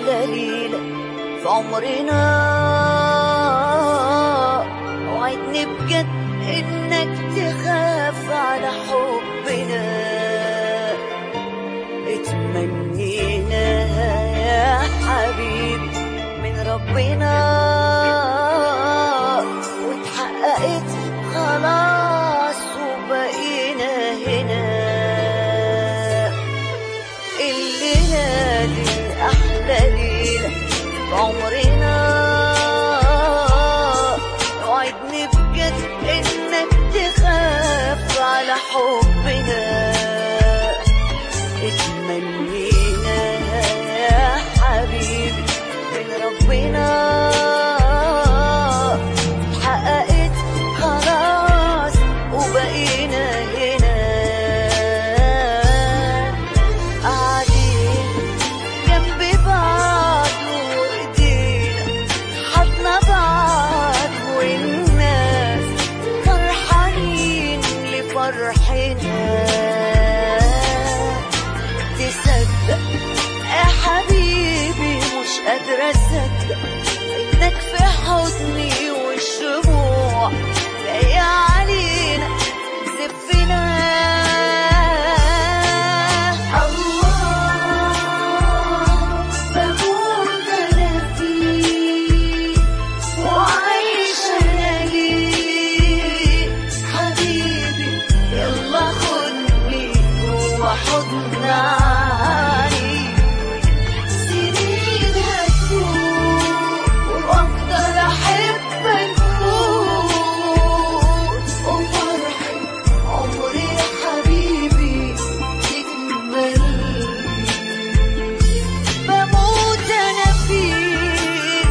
أحلى ليلة في عمرنا وعدني بجد إنك تخاف على حبنا اتمنيناها يا حبيبي من ربنا واتحققت خلاص وبقينا هنا الليلة دي أحلى ليلة في عمرنا وعدني بجد إنك تخاف على حبنا اتمنيناها يا حبيبي من ربنا اتحققت خلاص وبقينا هنا قاعدين جنب بعض وايدينا حضنا بعض والناس فرحانين لفرحنا تصدق يا حبيبي مش قادرة أصدق إنك في حضني والشموع جاية علينا زفنا الله بموت أنا فيك وعايش أنا ليك حبيبي يلا خدني جوا حضن عيني سنين هتفوت وأفضل أحبك موت وفرحة عمري يا حبيبي تكمل بموت أنا فيك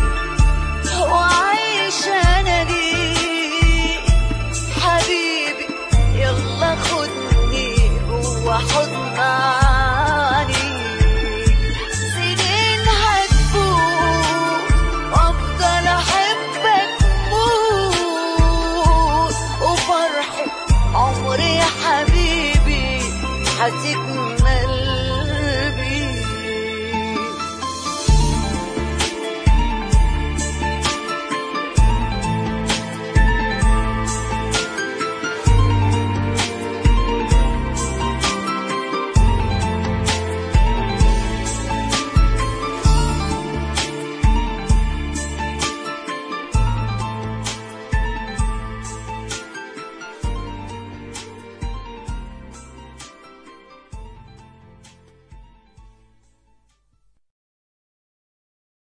وعايش أنا ليك حبيبي يلا خدني جوا حضن عينيك سنين هتفوت وأفضل أحبك موت وفرحة عمري يا حبيبي هتكمل